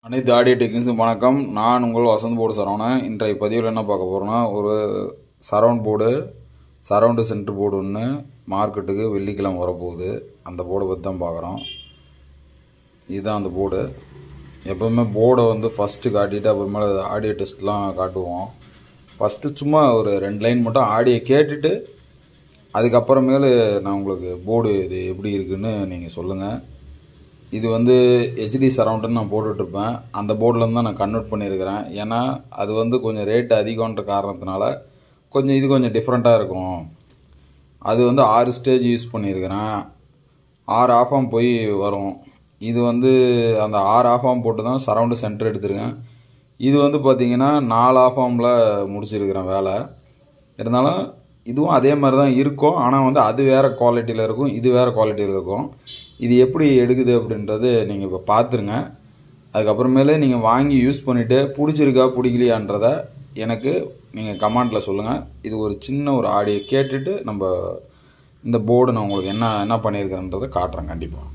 அனைத்து audio technician வணக்கம் நான் உங்கள் வசந்த் போர்டு சரவணன் இன்றைய பதிவில் என்ன பார்க்க போகிறோன்னா ஒரு surround board surround centre board ஒன்று மார்க்கெட்டுக்கு வெள்ளிக்கிழமை வரப்போகுது அந்த போர்டை பற்றி தான் பார்க்குறோம் இதுதான் அந்த போர்டு எப்போவுமே போர்டை வந்து ஃபஸ்ட்டு காட்டிட்டு அப்புறமேல ஆடியோ டெஸ்ட்லாம் காட்டுவோம் ஃபஸ்ட்டு சும்மா ஒரு ரெண்டு லைன் மட்டும் ஆடியோ கேட்டுட்டு அதுக்கப்புறமேலு நான் உங்களுக்கு போர்டு இது எப்படி இருக்குன்னு நீங்கள் சொல்லுங்கள் இது வந்து ஹெச்டி சரவுண்டுன்னு நான் போட்டுட்ருப்பேன் அந்த போர்டில் தான் நான் கன்வெர்ட் பண்ணியிருக்கிறேன் ஏன்னா அது வந்து கொஞ்சம் ரேட் அதிகன்ற காரணத்தினால கொஞ்சம் இது கொஞ்சம் டிஃப்ரெண்ட்டாக இருக்கும் அது வந்து ஆறு ஸ்டேஜ் யூஸ் பண்ணியிருக்கிறேன் ஆறு ஆஃபாம் போய் வரும் இது வந்து அந்த ஆறு ஆஃபாம் போட்டு தான் சரவுண்டு சென்டர் எடுத்திருக்கேன் இது வந்து பார்த்திங்கன்னா நாலு ஆஃபாமில் முடிச்சிருக்கிறேன் வேலை இருந்தாலும் இதுவும் அதே மாதிரி தான் இருக்கும் ஆனால் வந்து அது வேறு குவாலிட்டியில் இருக்கும் இது வேறு குவாலிட்டியில் இருக்கும் இது எப்படி எடுக்குது அப்படின்றது நீங்கள் இப்போ பார்த்துருங்க அதுக்கப்புறமேலே நீங்கள் வாங்கி யூஸ் பண்ணிவிட்டு பிடிச்சிருக்கா பிடிக்கலையான்றத எனக்கு நீங்கள் கமெண்டில் சொல்லுங்கள் இது ஒரு சின்ன ஒரு ஆடியோ கேட்டுட்டு நம்ம இந்த போர்டு நான் உங்களுக்கு என்ன என்ன பண்ணியிருக்கிறேன்றதை காட்டுறேன் கண்டிப்பாக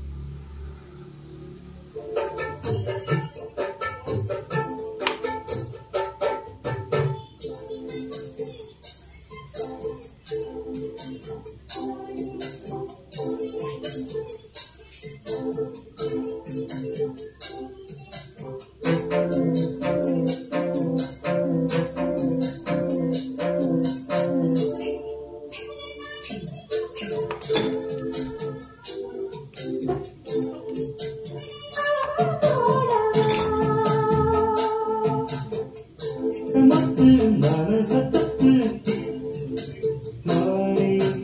மத்து மனசத்தத்து நானே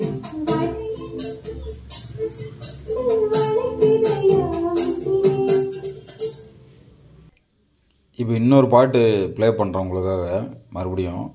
இப்போ இன்னொரு பாட்டு ப்ளே பண்ணுறேன் உங்களுக்காக மறுபடியும்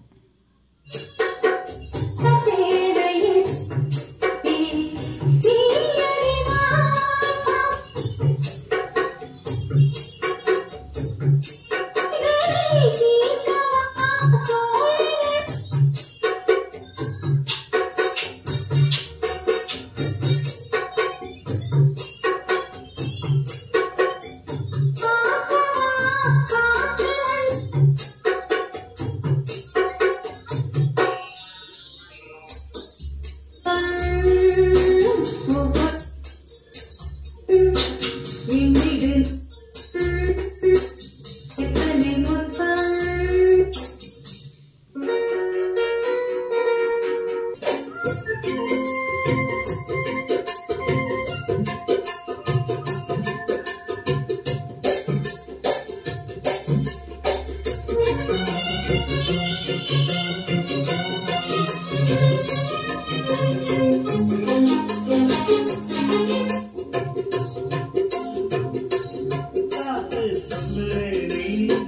காத்து சொல்லுறேனே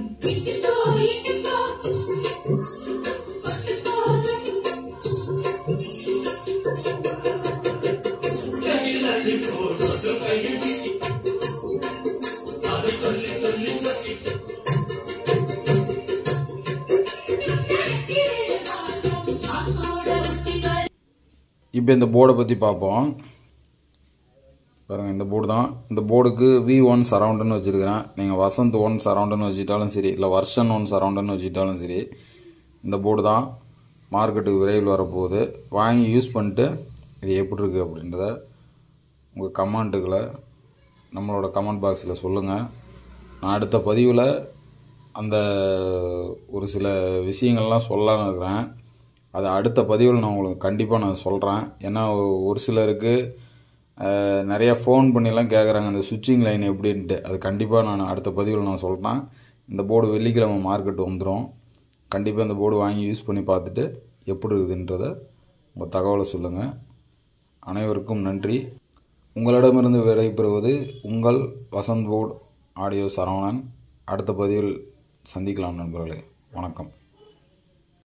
இப்போ இந்த போர்டை பற்றி பார்ப்போம் பாருங்கள் இந்த போர்டு தான் இந்த போர்டுக்கு வி ஒன் சரவுண்டுன்னு வச்சுருக்கிறேன் நீங்கள் வசந்த் ஒன் சரவுண்டுன்னு வச்சுக்கிட்டாலும் சரி இல்லை வர்ஷன் ஒன் சரவுண்டுன்னு வச்சுக்கிட்டாலும் சரி இந்த போர்டு தான் மார்க்கெட்டுக்கு விரைவில் வரப்போகுது வாங்கி யூஸ் பண்ணிட்டு இது எப்படி இருக்குது அப்படின்றத உங்கள் கமெண்ட்டுகளை நம்மளோட கமெண்ட் பாக்ஸில் சொல்லுங்கள் நான் அடுத்த பதிவில் அந்த ஒரு சில விஷயங்கள்லாம் சொல்லலான்னு இருக்கிறேன் அது அடுத்த பதிவில் நான் உங்களுக்கு கண்டிப்பாக நான் சொல்கிறேன் ஏன்னா ஒ- ஒரு சிலருக்கு அஹ், நிறைய ஃபோன் பண்ணிலாம் கேட்குறாங்க அந்த சுவிட்சிங் லைன் எப்படின்ட்டு அது கண்டிப்பாக நான் அடுத்த பதிவில் நான் சொல்கிறேன் இந்த போர்டு வெள்ளிக்கிழமை மார்க்கெட் வந்துடும் கண்டிப்பாக இந்த போர்டு வாங்கி யூஸ் பண்ணி பார்த்துட்டு எப்படி இருக்குதுன்றதை உங்கள் தகவலை சொல்லுங்கள் அனைவருக்கும் நன்றி உங்களிடமிருந்து விடைபெறுவது உங்கள் வசந்த் போர்டு ஆடியோ சரவணன் அடுத்த பதிவில் சந்திக்கலாம் நண்பர்களே வணக்கம்